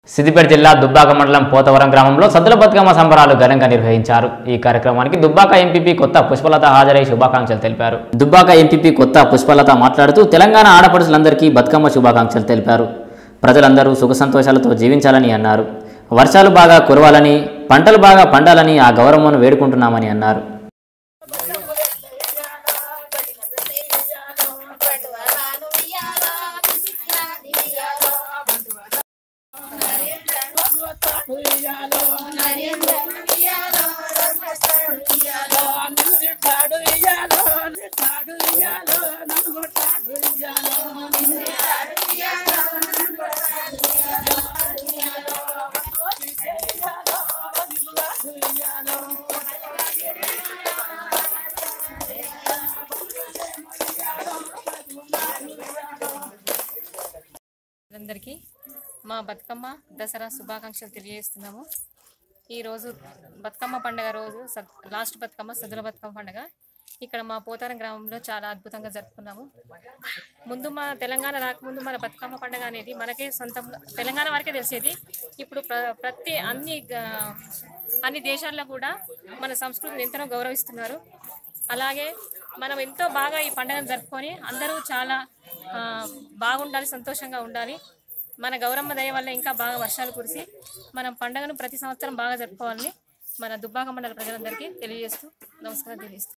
సిద్దిపేట జిల్లా దుబ్బాక మండలం పోతవరం గ్రామంలో సద్దుల బతుకమ్మ సంబరాలు ఘనంగా నిర్వహించారు ఈ కార్యక్రమానికి దుబ్బాక ఎంపీపీ కొత్త పుష్పలత హాజరై శుభాకాంక్షలు తెలిపారు దుబ్బాక ఎంపీపీ కొత్త పుష్పలత మాట్లాడుతూ తెలంగాణ ఆడపడుచులందరికీ బతుకమ్మ శుభాకాంక్షలు తెలిపారు ప్రజలందరూ సుఖ సంతోషాలతో జీవించాలని అన్నారు వర్షాలు బాగా కురవాలని పంటలు బాగా పండాలని ఆ గౌరవమును వేడుకుంటున్నామని అన్నారు అందరికీ మా బతుకమ్మ దసరా శుభాకాంక్షలు తెలియజేస్తున్నాము ఈరోజు బతుకమ్మ పండుగ రోజు సద్ లాస్ట్ బతుకమ్మ సద్దుల బతుకమ్మ పండుగ ఇక్కడ మా పోతారం గ్రామంలో చాలా అద్భుతంగా జరుపుకున్నాము ముందు మా తెలంగాణ రాకముందు మన బతుకమ్మ పండుగ అనేది మనకే సొంతం తెలంగాణ వరకే తెలిసేది ఇప్పుడు ప్ర ప్రతి అన్ని గా- అన్ని దేశాల్లో కూడా మన సంస్కృతిని ఎంతనో గౌరవిస్తున్నారు అలాగే మనం ఎంతో బాగా ఈ పండుగను జరుపుకొని అందరూ చాలా ఆ, బాగుండాలి సంతోషంగా ఉండాలి మన గౌరమ్మ దయ వల్ల ఇంకా బాగా వర్షాలు కురిసి మనం పండుగను ప్రతి సంవత్సరం బాగా జరుపుకోవాలని మన దుబ్బాక మండల ప్రజలందరికీ తెలియజేస్తూ నమస్కారం తెలియజేస్తూ